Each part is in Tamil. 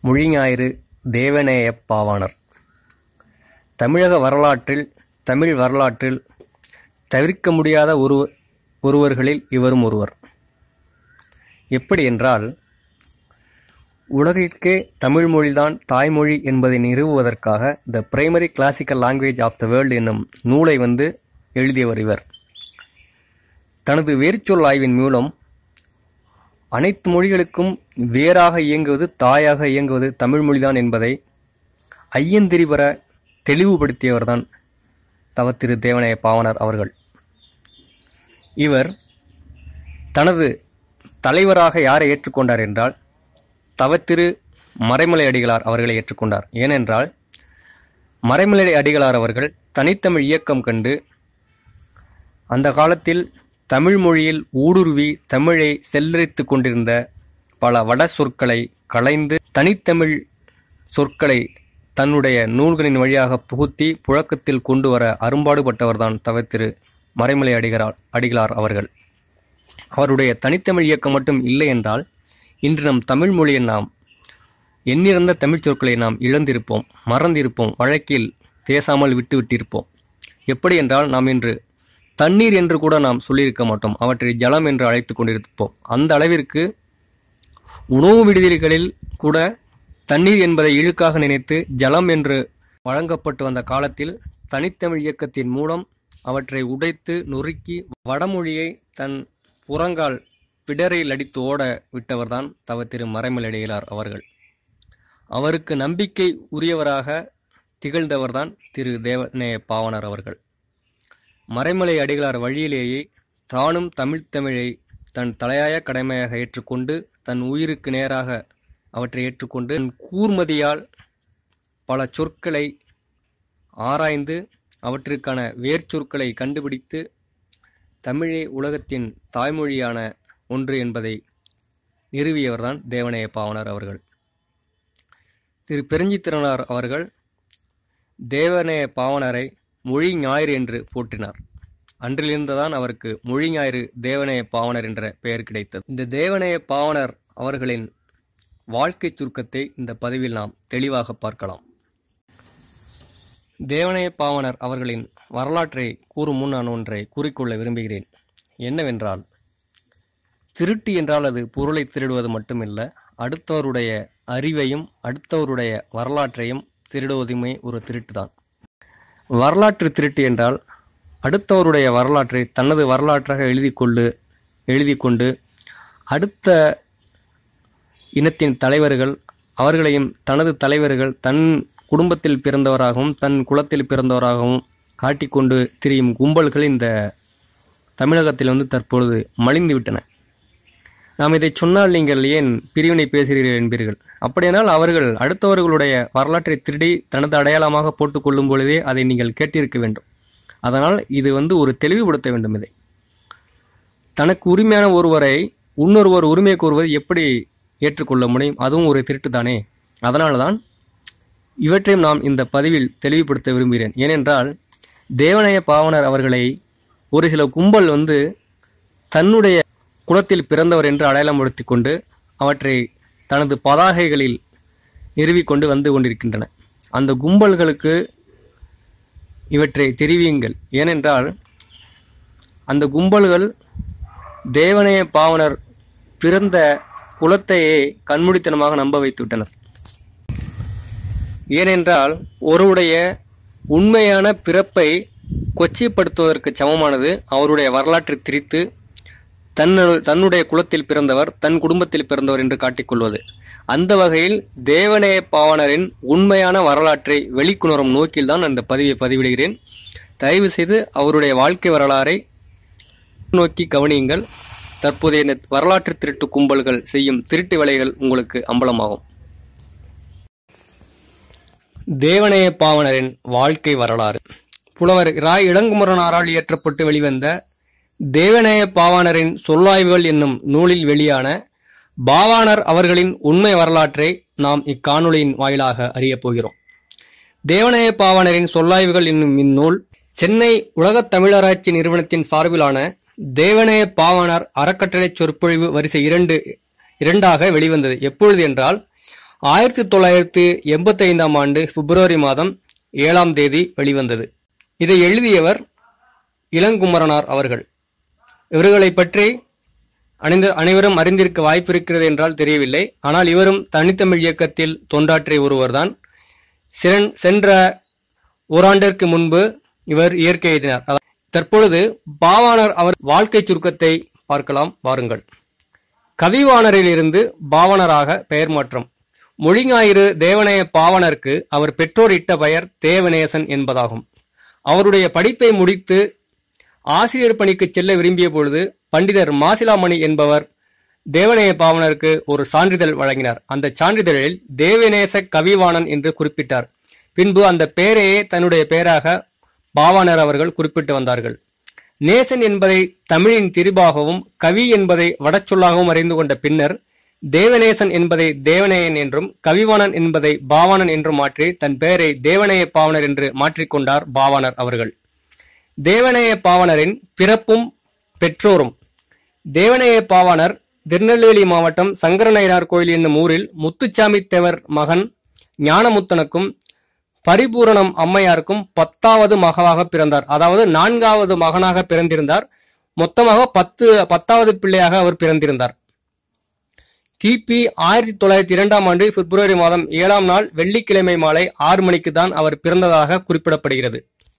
மொழிஞாயிறு தேவநேயப் பாவாணர் தமிழக வரலாற்றில் தமிழ் வரலாற்றில் தவிர்க்க முடியாத ஒரு ஒருவர்களில் இவரும் ஒருவர் எப்படி என்றால் உலகிற்கே தமிழ் மொழிதான் தாய்மொழி என்பதை நிறுவுவதற்காக the primary classical language of the world என்னும் நூலை வந்து எழுதியவர் இவர் தனது வேர்ச்சொல் ஆய்வின் மூலம் அனைத்து மொழிகளுக்கும் வேறாக இயங்குவது தாயாக இயங்குவது தமிழ் மொழிதான் என்பதை ஐயந்திரிபர தெளிவுபடுத்தியவர்தான் தவத்திரு தேவனைய பாவனர் அவர்கள் இவர் தனது தலைவராக யாரை ஏற்றுக்கொண்டார் என்றால் தவத்திரு மறைமலை அடிகளார் அவர்களை ஏற்றுக்கொண்டார் ஏனென்றால் மறைமலை அடிகளார் அவர்கள் தனித்தமிழ் இயக்கம் கண்டு அந்த காலத்தில் தமிழ் மொழியில் ஊடுருவி தமிழை செல்லரித்து கொண்டிருந்த பல வட சொற்களை களைந்து தனித்தமிழ் சொற்களை தன்னுடைய நூல்களின் வழியாக புகுத்தி புழக்கத்தில் கொண்டு வர அரும்பாடுபட்டவர்தான் தவத்திரு மறைமலை அடிகளார் அடிகளார் அவர்கள் அவருடைய தனித்தமிழ் இயக்கம் மட்டும் இல்லை என்றால் இன்று நம் தமிழ் மொழியை நாம் எண்ணிறந்த தமிழ் சொற்களை நாம் இழந்திருப்போம் மறந்திருப்போம் வழக்கில் பேசாமல் விட்டு விட்டிருப்போம் எப்படி என்றால் நாம் இன்று தண்ணீர் என்று கூட நாம் சொல்லியிருக்க மாட்டோம் அவற்றை ஜலம் என்று அழைத்து கொண்டிருப்போம் அந்த அளவிற்கு உணவு விடுதலைகளில் கூட தண்ணீர் என்பதை இழுக்காக நினைத்து ஜலம் என்று வழங்கப்பட்டு வந்த காலத்தில் தனித்தமிழ் இயக்கத்தின் மூலம் அவற்றை உடைத்து நொறுக்கி வடமொழியை தன் புறங்கால் பிடரில் அடித்து ஓட விட்டவர்தான் தவ திரு மறைமலடிகளார் அவர்கள் அவருக்கு நம்பிக்கை உரியவராக திகழ்ந்தவர்தான் திரு தேவநேய பாவனர் அவர்கள் மறைமலை அடிகளார் வழியிலேயே தானும் தமிழ்த்தமிழை தன் தலையாய கடமையாக ஏற்றுக்கொண்டு தன் உயிருக்கு நேராக அவற்றை ஏற்றுக்கொண்டு தன் கூர்மதியால் பல சொற்களை ஆராய்ந்து அவற்றிற்கான வேர்ச்சொற்களை கண்டுபிடித்து தமிழே உலகத்தின் தாய்மொழியான ஒன்று என்பதை நிறுவியவர்தான் தேவனைய பாவனர் அவர்கள் திரு பெருஞ்சித்திரனார் அவர்கள் தேவனைய பாவனரை மொழி ஞாயிறு என்று போற்றினார் அன்றிலிருந்துதான் அவருக்கு மொழி ஞாயிறு தேவனைய பாவனர் என்ற பெயர் கிடைத்தது இந்த தேவனைய பாவனர் அவர்களின் வாழ்க்கை சுருக்கத்தை இந்த பதிவில் நாம் தெளிவாக பார்க்கலாம் தேவனைய பாவனர் அவர்களின் வரலாற்றை கூறும் முன் நான் ஒன்றை கூறிக்கொள்ள விரும்புகிறேன் என்னவென்றால் திருட்டு என்றால் அது பொருளை திருடுவது மட்டுமில்ல அடுத்தவருடைய அறிவையும் அடுத்தவருடைய வரலாற்றையும் திருடுவதுமே ஒரு திருட்டுதான் வரலாற்று திருட்டு என்றால் அடுத்தவருடைய வரலாற்றை தனது வரலாற்றாக எழுதி கொண்டு எழுதி கொண்டு அடுத்த இனத்தின் தலைவர்கள் அவர்களையும் தனது தலைவர்கள் தன் குடும்பத்தில் பிறந்தவராகவும் தன் குலத்தில் பிறந்தவராகவும் காட்டிக்கொண்டு திரியும் கும்பல்கள் இந்த தமிழகத்தில் வந்து தற்பொழுது மலிந்து விட்டன நாம் இதை சொன்னால் நீங்கள் ஏன் பிரிவினை பேசுகிறீர்கள் என்பீர்கள் அப்படியானால் அவர்கள் அடுத்தவர்களுடைய வரலாற்றை திருடி தனது அடையாளமாக போட்டுக்கொள்ளும் பொழுதே அதை நீங்கள் கேட்டிருக்க வேண்டும் அதனால் இது வந்து ஒரு தெளிவுபடுத்த வேண்டும் இதை தனக்கு உரிமையான ஒருவரை இன்னொருவர் உரிமை கூறுவது எப்படி ஏற்றுக்கொள்ள முடியும் அதுவும் ஒரு திருட்டு தானே அதனால்தான் இவற்றையும் நாம் இந்த பதிவில் தெளிவுபடுத்த விரும்புகிறேன் ஏனென்றால் தேவனைய பாவனர் அவர்களை ஒரு சில கும்பல் வந்து தன்னுடைய குலத்தில் பிறந்தவர் என்று அடையாளப்படுத்தி கொண்டு அவற்றை தனது பதாகைகளில் நிறுவிக்கொண்டு வந்து கொண்டிருக்கின்றன அந்த கும்பல்களுக்கு இவற்றை தெரிவியுங்கள் ஏனென்றால் அந்த கும்பல்கள் தேவனைய பாவனர் பிறந்த குலத்தையே கண்மூடித்தனமாக நம்ப வைத்துவிட்டனர் ஏனென்றால் ஒருவருடைய உண்மையான பிறப்பை கொச்சைப்படுத்துவதற்கு சமமானது அவருடைய வரலாற்றை திரித்து தன்னு தன்னுடைய குலத்தில் பிறந்தவர் தன் குடும்பத்தில் பிறந்தவர் என்று காட்டிக்கொள்வது அந்த வகையில் தேவநேய பாவனரின் உண்மையான வரலாற்றை வெளிக்கொணரும் நோக்கில்தான் அந்த பதிவை பதிவிடுகிறேன் தயவு செய்து அவருடைய வாழ்க்கை வரலாறை நோக்கி கவனியுங்கள் தற்போதைய இந்த வரலாற்று திருட்டு கும்பல்கள் செய்யும் திருட்டு வேலைகள் உங்களுக்கு அம்பலமாகும் தேவநேய பாவனரின் வாழ்க்கை வரலாறு புலவர் ராய் இளங்குமரனாரால் இயற்றப்பட்டு வெளிவந்த தேவநேய பாவாணரின் சொல்லாய்வுகள் என்னும் நூலில் வெளியான பாவாணர் அவர்களின் உண்மை வரலாற்றை நாம் இக்காணொளியின் வாயிலாக அறியப் போகிறோம் தேவநேய பாவாணரின் சொல்லாய்வுகள் என்னும் இந்நூல் சென்னை உலகத் தமிழராட்சி நிறுவனத்தின் சார்பிலான தேவநேய பாவாணர் அறக்கட்டளை சொற்பொழிவு வரிசை இரண்டு இரண்டாக வெளிவந்தது எப்பொழுது என்றால் ஆயிரத்தி தொள்ளாயிரத்தி எண்பத்தி ஐந்தாம் ஆண்டு பிப்ரவரி மாதம் ஏழாம் தேதி வெளிவந்தது இதை எழுதியவர் இளங்குமரனார் அவர்கள் இவர்களை பற்றி அணிந்த அனைவரும் அறிந்திருக்க வாய்ப்பு இருக்கிறது என்றால் தெரியவில்லை ஆனால் இவரும் தனித்தமிழ் இயக்கத்தில் தொண்டாற்றிய ஒருவர்தான் சிறன் சென்ற ஓராண்டிற்கு முன்பு இவர் இயற்கை எழுதினார் அதாவது தற்பொழுது பாவாணர் அவர் வாழ்க்கை சுருக்கத்தை பார்க்கலாம் வாருங்கள் கவிவாணரிலிருந்து பாவனராக பெயர் மாற்றம் மொழிஞாயிறு தேவனைய பாவனருக்கு அவர் பெற்றோர் இட்ட பெயர் தேவநேசன் என்பதாகும் அவருடைய படிப்பை முடித்து ஆசிரியர் பணிக்கு செல்ல விரும்பிய பொழுது பண்டிதர் மாசிலாமணி என்பவர் தேவநேய பாவனருக்கு ஒரு சான்றிதழ் வழங்கினார் அந்த சான்றிதழில் தேவநேச கவிவாணன் என்று குறிப்பிட்டார் பின்பு அந்த பெயரையே தன்னுடைய பெயராக பாவாணர் அவர்கள் குறிப்பிட்டு வந்தார்கள் நேசன் என்பதை தமிழின் திரிபாகவும் கவி என்பதை வடச்சொல்லாகவும் அறிந்து கொண்ட பின்னர் தேவநேசன் என்பதை தேவநேயன் என்றும் கவிவாணன் என்பதை பாவாணன் என்றும் மாற்றி தன் பெயரை தேவநேய பாவனர் என்று மாற்றிக்கொண்டார் பாவாணர் அவர்கள் தேவநேய பாவனரின் பிறப்பும் பெற்றோரும் தேவநேய பாவாணர் திருநெல்வேலி மாவட்டம் சங்கரநயினார் கோயில் என்னும் ஊரில் முத்துச்சாமி தேவர் மகன் ஞானமுத்தனுக்கும் பரிபூரணம் அம்மையாருக்கும் பத்தாவது மகவாக பிறந்தார் அதாவது நான்காவது மகனாக பிறந்திருந்தார் மொத்தமாக பத்து பத்தாவது பிள்ளையாக அவர் பிறந்திருந்தார் கிபி ஆயிரத்தி தொள்ளாயிரத்தி இரண்டாம் ஆண்டு பிப்ரவரி மாதம் ஏழாம் நாள் வெள்ளிக்கிழமை மாலை ஆறு மணிக்கு தான் அவர் பிறந்ததாக குறிப்பிடப்படுகிறது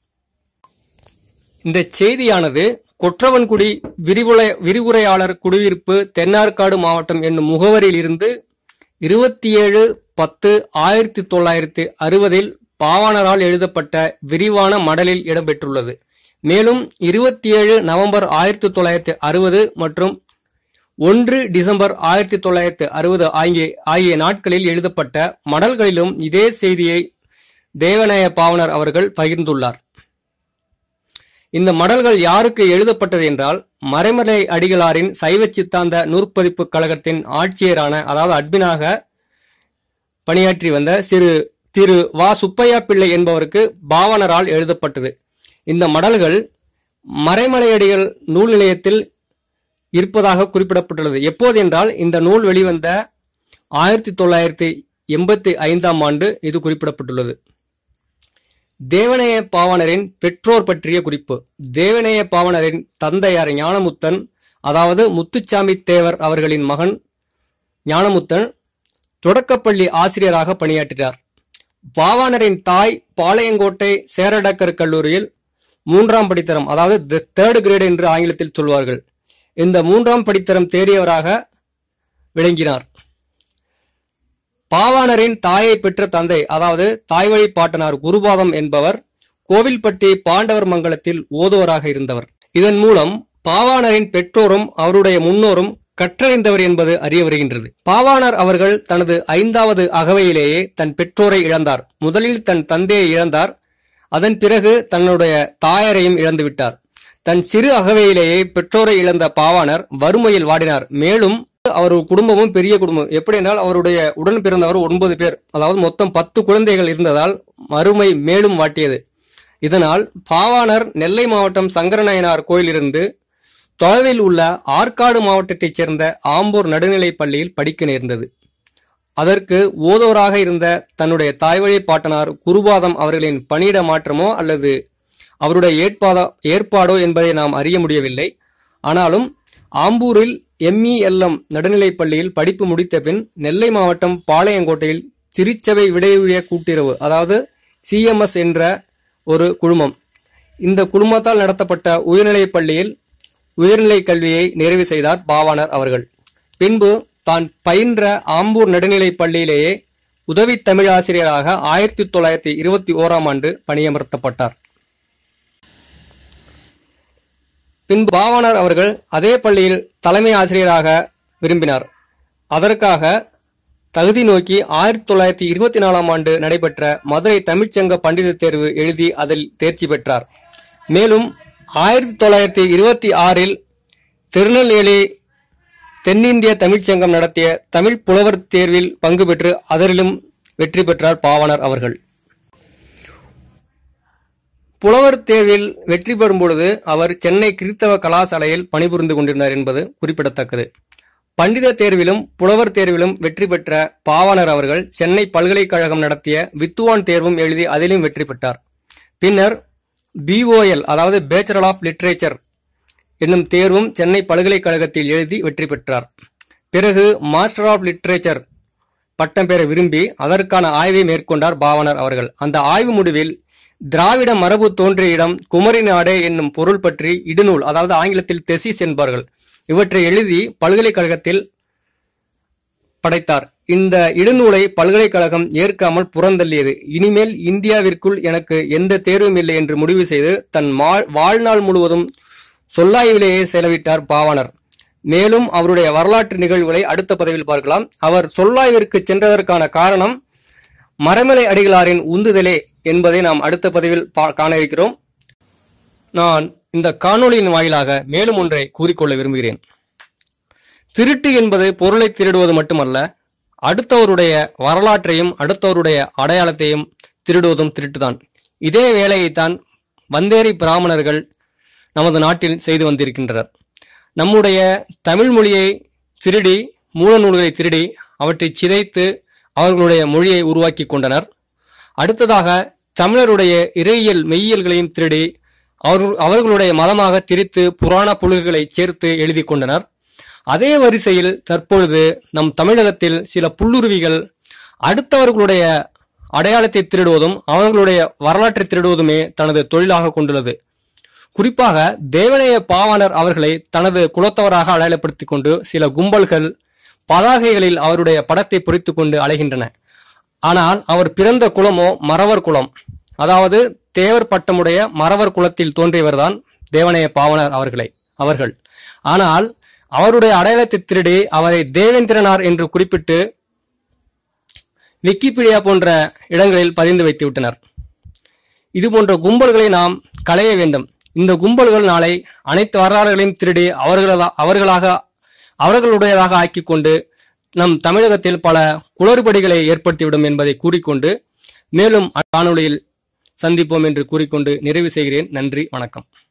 இந்த செய்தியானது கொற்றவன்குடி விரிவுரை விரிவுரையாளர் குடியிருப்பு தென்னார்காடு மாவட்டம் என்னும் முகவரியில் இருந்து இருபத்தி ஏழு பத்து ஆயிரத்தி தொள்ளாயிரத்தி அறுபதில் பாவாணரால் எழுதப்பட்ட விரிவான மடலில் இடம்பெற்றுள்ளது மேலும் இருபத்தி ஏழு நவம்பர் ஆயிரத்தி தொள்ளாயிரத்தி அறுபது மற்றும் ஒன்று டிசம்பர் ஆயிரத்தி தொள்ளாயிரத்தி அறுபது ஆகிய ஆகிய நாட்களில் எழுதப்பட்ட மடல்களிலும் இதே செய்தியை தேவநேய பாவனர் அவர்கள் பகிர்ந்துள்ளார் இந்த மடல்கள் யாருக்கு எழுதப்பட்டது என்றால் மறைமலை அடிகளாரின் சைவ சித்தாந்த நூற்பதிப்பு கழகத்தின் ஆட்சியரான அதாவது அட்மினாக பணியாற்றி வந்த சிறு திரு வா சுப்பையா பிள்ளை என்பவருக்கு பாவனரால் எழுதப்பட்டது இந்த மடல்கள் மறைமலையடிகள் நூல் நிலையத்தில் இருப்பதாக குறிப்பிடப்பட்டுள்ளது எப்போது என்றால் இந்த நூல் வெளிவந்த ஆயிரத்தி தொள்ளாயிரத்தி எண்பத்தி ஐந்தாம் ஆண்டு இது குறிப்பிடப்பட்டுள்ளது தேவநேய பாவனரின் பெற்றோர் பற்றிய குறிப்பு தேவநேய பாவனரின் தந்தையார் ஞானமுத்தன் அதாவது முத்துச்சாமி தேவர் அவர்களின் மகன் ஞானமுத்தன் தொடக்கப்பள்ளி ஆசிரியராக பணியாற்றினார் பாவாணரின் தாய் பாளையங்கோட்டை சேரடக்கர் கல்லூரியில் மூன்றாம் படித்தரம் அதாவது தேர்ட் கிரேட் என்று ஆங்கிலத்தில் சொல்வார்கள் இந்த மூன்றாம் படித்தரம் தேறியவராக விளங்கினார் பாவாணரின் தாயை பெற்ற தந்தை அதாவது தாய்வழி பாட்டனார் குருபாதம் என்பவர் கோவில்பட்டி பாண்டவர் மங்கலத்தில் ஓதுவராக இருந்தவர் இதன் மூலம் பாவாணரின் பெற்றோரும் அவருடைய முன்னோரும் கற்றறிந்தவர் என்பது அறிய வருகின்றது பாவாணர் அவர்கள் தனது ஐந்தாவது அகவையிலேயே தன் பெற்றோரை இழந்தார் முதலில் தன் தந்தையை இழந்தார் அதன் பிறகு தன்னுடைய தாயரையும் இழந்துவிட்டார் தன் சிறு அகவையிலேயே பெற்றோரை இழந்த பாவாணர் வறுமையில் வாடினார் மேலும் அவர் குடும்பமும் பெரிய குடும்பம் எப்படி என்றால் அவருடைய உடன் பிறந்தவர் ஒன்பது பேர் அதாவது மொத்தம் பத்து குழந்தைகள் இருந்ததால் வறுமை மேலும் வாட்டியது இதனால் பாவாணர் நெல்லை மாவட்டம் சங்கரநாயனார் கோயிலிருந்து தொலைவில் உள்ள ஆற்காடு மாவட்டத்தைச் சேர்ந்த ஆம்பூர் நடுநிலைப் பள்ளியில் படிக்க நேர்ந்தது அதற்கு ஓதோராக இருந்த தன்னுடைய தாய்வழி பாட்டனார் குருபாதம் அவர்களின் பணியிட மாற்றமோ அல்லது அவருடைய ஏற்பாதா ஏற்பாடோ என்பதை நாம் அறிய முடியவில்லை ஆனாலும் ஆம்பூரில் எம்இஎல்எம் நடுநிலைப் பள்ளியில் படிப்பு முடித்த பின் நெல்லை மாவட்டம் பாளையங்கோட்டையில் திருச்சபை விடையுய கூட்டுறவு அதாவது சிஎம்எஸ் என்ற ஒரு குழுமம் இந்த குழுமத்தால் நடத்தப்பட்ட உயர்நிலைப் பள்ளியில் உயர்நிலை கல்வியை நிறைவு செய்தார் பாவாணர் அவர்கள் பின்பு தான் பயின்ற ஆம்பூர் நடுநிலைப் பள்ளியிலேயே உதவி தமிழாசிரியராக ஆயிரத்தி தொள்ளாயிரத்தி இருபத்தி ஓராம் ஆண்டு பணியமர்த்தப்பட்டார் பின்பு பாவாணர் அவர்கள் அதே பள்ளியில் தலைமை ஆசிரியராக விரும்பினார் அதற்காக தகுதி நோக்கி ஆயிரத்தி தொள்ளாயிரத்தி இருபத்தி நாலாம் ஆண்டு நடைபெற்ற மதுரை தமிழ்ச்சங்க பண்டித தேர்வு எழுதி அதில் தேர்ச்சி பெற்றார் மேலும் ஆயிரத்தி தொள்ளாயிரத்தி இருபத்தி ஆறில் திருநெல்வேலி தென்னிந்திய தமிழ்ச்சங்கம் நடத்திய தமிழ் புலவர் தேர்வில் பங்கு பெற்று அதரிலும் வெற்றி பெற்றார் பாவாணர் அவர்கள் புலவர் தேர்வில் வெற்றி பெறும் பொழுது அவர் சென்னை கிறித்தவ கலாசாலையில் பணிபுரிந்து கொண்டிருந்தார் என்பது குறிப்பிடத்தக்கது பண்டித தேர்விலும் புலவர் தேர்விலும் வெற்றி பெற்ற பாவாணர் அவர்கள் சென்னை பல்கலைக்கழகம் நடத்திய வித்துவான் தேர்வும் எழுதி அதிலும் வெற்றி பெற்றார் பின்னர் பிஓஎல் அதாவது பேச்சுலர் ஆஃப் லிட்ரேச்சர் என்னும் தேர்வும் சென்னை பல்கலைக்கழகத்தில் எழுதி வெற்றி பெற்றார் பிறகு மாஸ்டர் ஆஃப் லிட்ரேச்சர் பட்டம் பெற விரும்பி அதற்கான ஆய்வை மேற்கொண்டார் பாவனர் அவர்கள் அந்த ஆய்வு முடிவில் திராவிட மரபு தோன்றிய இடம் குமரி நாடே என்னும் பொருள் பற்றி இடுநூல் அதாவது ஆங்கிலத்தில் தெசிஸ் என்பார்கள் இவற்றை எழுதி பல்கலைக்கழகத்தில் படைத்தார் இந்த இடுநூலை பல்கலைக்கழகம் ஏற்காமல் புறந்தள்ளியது இனிமேல் இந்தியாவிற்குள் எனக்கு எந்த தேர்வும் இல்லை என்று முடிவு செய்து தன் மா- வாழ்நாள் முழுவதும் சொல்லாய்விலேயே செலவிட்டார் பாவாணர் மேலும் அவருடைய வரலாற்று நிகழ்வுகளை அடுத்த பதிவில் பார்க்கலாம் அவர் சொல்லாய்விற்கு சென்றதற்கான காரணம் மரமலை அடிகளாரின் உந்துதலே என்பதை நாம் அடுத்த பதிவில் பா- காண இருக்கிறோம் நான் இந்த காணொளியின் வாயிலாக மேலும் ஒன்றை கூறிக்கொள்ள விரும்புகிறேன் திருட்டு என்பது பொருளை திருடுவது மட்டுமல்ல அடுத்தவருடைய வரலாற்றையும் அடுத்தவருடைய அடையாளத்தையும் திருடுவதும் திருட்டுதான் இதே வேலையைத்தான் வந்தேரி பிராமணர்கள் நமது நாட்டில் செய்து வந்திருக்கின்றனர் நம்முடைய தமிழ் மொழியை திருடி மூல நூல்களை திருடி அவற்றை சிதைத்து அவர்களுடைய மொழியை உருவாக்கி கொண்டனர் அடுத்ததாக தமிழருடைய இறையியல் மெய்யியல்களையும் திருடி அவர்கள் அவர்களுடைய மதமாக திரித்து புராண புழுகுகளை சேர்த்து எழுதி கொண்டனர் அதே வரிசையில் தற்பொழுது நம் தமிழகத்தில் சில புல்லுருவிகள் அடுத்தவர்களுடைய அடையாளத்தை திருடுவதும் அவர்களுடைய வரலாற்றை திருடுவதுமே தனது தொழிலாக கொண்டுள்ளது குறிப்பாக தேவனைய பாவாணர் அவர்களை தனது குலத்தவராக அடையாளப்படுத்திக் கொண்டு சில கும்பல்கள் பதாகைகளில் அவருடைய படத்தை பொறித்துக் கொண்டு அலைகின்றன ஆனால் அவர் பிறந்த குலமோ மறவர் குலம் அதாவது தேவர் பட்டமுடைய மறவர் குலத்தில் தோன்றியவர்தான் தேவனைய பாவனர் அவர்களை அவர்கள் ஆனால் அவருடைய அடையாளத்தை திருடி அவரை தேவேந்திரனார் என்று குறிப்பிட்டு விக்கிபீடியா போன்ற இடங்களில் பதிந்து வைத்து விட்டனர் இது போன்ற கும்பல்களை நாம் களைய வேண்டும் இந்த கும்பல்கள் நாளை அனைத்து வரலாறுகளையும் திருடி அவர்களா அவர்களாக அவர்களுடையதாக ஆக்கிக் கொண்டு நம் தமிழகத்தில் பல குளறுபடிகளை ஏற்படுத்திவிடும் என்பதை கூறிக்கொண்டு மேலும் காணொளியில் சந்திப்போம் என்று கூறிக்கொண்டு நிறைவு செய்கிறேன் நன்றி வணக்கம்